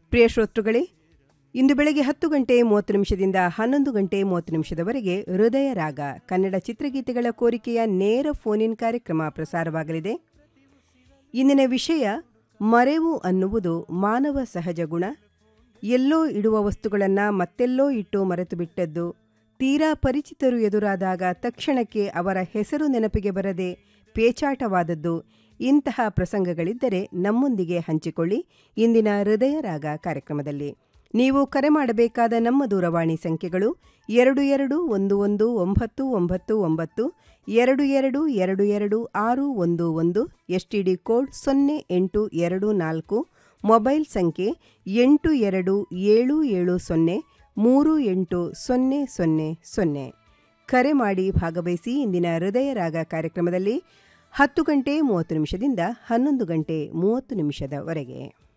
ಪ್ರಿಯ ಶ್ರೋತೃಗಳೇ ಇಂದು ಬೆಳಗ್ಗೆ ಹತ್ತು ಗಂಟೆ ಮೂವತ್ತು ನಿಮಿಷದಿಂದ ಹನ್ನೊಂದು ಗಂಟೆ ಮೂವತ್ತು ನಿಮಿಷದವರೆಗೆ ಹೃದಯ ರಾಗ ಕನ್ನಡ ಚಿತ್ರಗೀತೆಗಳ ಕೋರಿಕೆಯ ನೇರ ಫೋನ್ ಇನ್ ಕಾರ್ಯಕ್ರಮ ಪ್ರಸಾರವಾಗಲಿದೆ ಇಂದಿನ ವಿಷಯ ಮರೆವು ಅನ್ನುವುದು ಮಾನವ ಸಹಜ ಗುಣ ಎಲ್ಲೋ ಇಡುವ ವಸ್ತುಗಳನ್ನು ಮತ್ತೆಲ್ಲೋ ಇಟ್ಟು ಮರೆತು ಬಿಟ್ಟದ್ದು ತೀರಾ ಪರಿಚಿತರು ಎದುರಾದಾಗ ತಕ್ಷಣಕ್ಕೆ ಅವರ ಹೆಸರು ನೆನಪಿಗೆ ಬರದೆ ಪೇಚಾಟವಾದದ್ದು ಇಂತಹ ಪ್ರಸಂಗಗಳಿದ್ದರೆ ನಮ್ಮೊಂದಿಗೆ ಹಂಚಿಕೊಳ್ಳಿ ಇಂದಿನ ಹೃದಯ ರಾಗ ಕಾರ್ಯಕ್ರಮದಲ್ಲಿ ನೀವು ಕರೆ ಮಾಡಬೇಕಾದ ನಮ್ಮ ದೂರವಾಣಿ ಸಂಖ್ಯೆಗಳು ಎರಡು ಎರಡು ಒಂದು ಒಂದು ಒಂಬತ್ತು ಒಂಬತ್ತು ಒಂಬತ್ತು ಎರಡು ಎರಡು ಎರಡು ಎರಡು ಆರು ಒಂದು ಒಂದು ಎಸ್ಟಿಡಿ ಕೋಡ್ ಸೊನ್ನೆ ಎಂಟು ಎರಡು ನಾಲ್ಕು ಮೊಬೈಲ್ ಸಂಖ್ಯೆ ಎಂಟು ಎರಡು ಏಳು ಏಳು ಸೊನ್ನೆ ಮೂರು ಎಂಟು ಸೊನ್ನೆ ಸೊನ್ನೆ ಸೊನ್ನೆ ಕರೆ ಮಾಡಿ ಭಾಗವಹಿಸಿ ಇಂದಿನ ಹೃದಯ ರಾಗ ಕಾರ್ಯಕ್ರಮದಲ್ಲಿ ಹತ್ತು ಗಂಟೆ ಮೂವತ್ತು ನಿಮಿಷದಿಂದ ಹನ್ನೊಂದು ಗಂಟೆ ಮೂವತ್ತು ನಿಮಿಷದವರೆಗೆ